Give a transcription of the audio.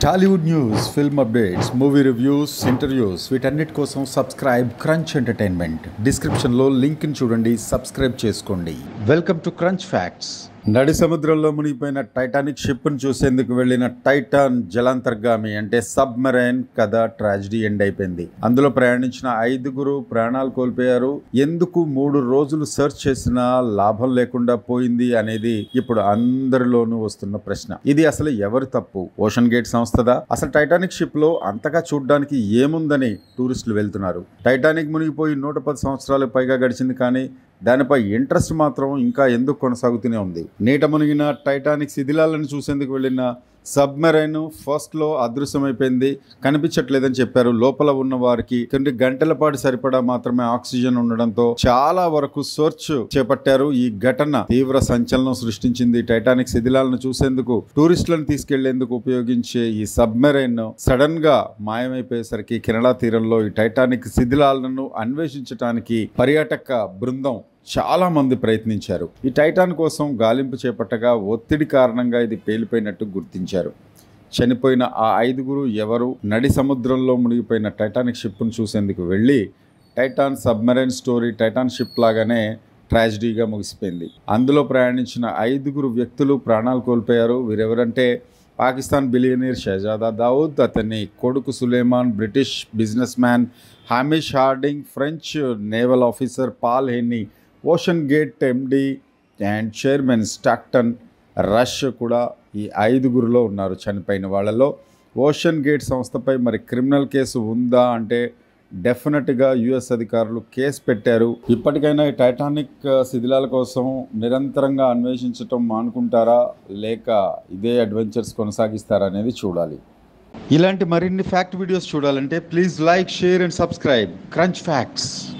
Tollywood news film updates movie reviews interviews వీటన్నిటి కోసం subscribe crunch entertainment డిస్క్రిప్షన్లో లింక్ని చూడండి సబ్స్క్రైబ్ చేసుకోండి వెల్కమ్ టు క్రంచ్ ఫ్యాక్ట్స్ నడి సముద్రంలో మునిగిపోయిన టైటానిక్ షిప్ను చూసేందుకు వెళ్లిన టైటాన్ జలాంతర్గామి అంటే సబ్మెరైన్ కథ ట్రాజిడీ ఎండ్ అయిపోయింది అందులో ప్రయాణించిన ఐదుగురు ప్రాణాలు కోల్పోయారు ఎందుకు మూడు రోజులు సెర్చ్ చేసినా లాభం లేకుండా పోయింది అనేది ఇప్పుడు అందరిలోనూ వస్తున్న ప్రశ్న ఇది అసలు ఎవరి తప్పు ఓషన్ గేట్ సంస్థదా అసలు టైటానిక్ షిప్ లో అంతగా చూడడానికి ఏముందని టూరిస్టులు వెళ్తున్నారు టైటానిక్ మునిగిపోయి నూట పది సంవత్సరాలు పైగా గడిచింది కానీ దానిపై ఇంట్రెస్ట్ మాత్రం ఇంకా ఎందుకు కొనసాగుతూనే ఉంది నీట మునిగిన టైటానిక్ శిథిలాలను చూసేందుకు వెళ్ళిన సబ్మెరైన్ ఫస్ట్ లో అదృశ్యమైపోయింది కనిపించట్లేదని చెప్పారు లోపల ఉన్న వారికి కొన్ని గంటల పాటు సరిపడా మాత్రమే ఆక్సిజన్ ఉండడంతో చాలా వరకు సెర్చ్ చేపట్టారు ఈ ఘటన తీవ్ర సంచలనం సృష్టించింది టైటానిక్ శిథిలాలను చూసేందుకు టూరిస్టులను తీసుకెళ్లేందుకు ఉపయోగించే ఈ సబ్మెరైన్ సడన్ గా మాయమైపోయేసరికి కెనడా తీరంలో ఈ టైటానిక్ శిథిలాలను అన్వేషించడానికి పర్యాటక బృందం చాలా మంది ప్రయత్నించారు ఈ టైటాన్ కోసం గాలింపు చేపట్టగా ఒత్తిడి కారణంగా ఇది పేలిపోయినట్టు గుర్తించారు చనిపోయిన ఆ ఐదుగురు ఎవరు నడి సముద్రంలో మునిగిపోయిన టైటానిక్ షిప్ను చూసేందుకు వెళ్ళి Titan submarine story Titan ship లాగానే ట్రాజిడీగా ముగిసిపోయింది అందులో ప్రయాణించిన ఐదుగురు వ్యక్తులు ప్రాణాలు కోల్పోయారు వీరెవరంటే పాకిస్తాన్ బిలియనీర్ షహజాదా దావుద్ అతని కొడుకు Suleman British businessman Hamish Harding French naval officer Paul Henri OceanGate MD and chairman Stockton Rush కూడా ఈ ఐదుగురులో ఉన్నారు చనిపోయిన వాళ్ళలో ఓషన్ గేట్ సంస్థపై మరి క్రిమినల్ కేసు ఉందా అంటే డెఫినెట్గా యుఎస్ అధికారులు కేసు పెట్టారు ఇప్పటికైనా ఈ టైటానిక్ శిథిలాల కోసం నిరంతరంగా అన్వేషించటం మానుకుంటారా లేక ఇదే అడ్వెంచర్స్ కొనసాగిస్తారా అనేది చూడాలి ఇలాంటి మరిన్ని ఫ్యాక్ట్ వీడియోస్ చూడాలంటే please like share and subscribe Crunch facts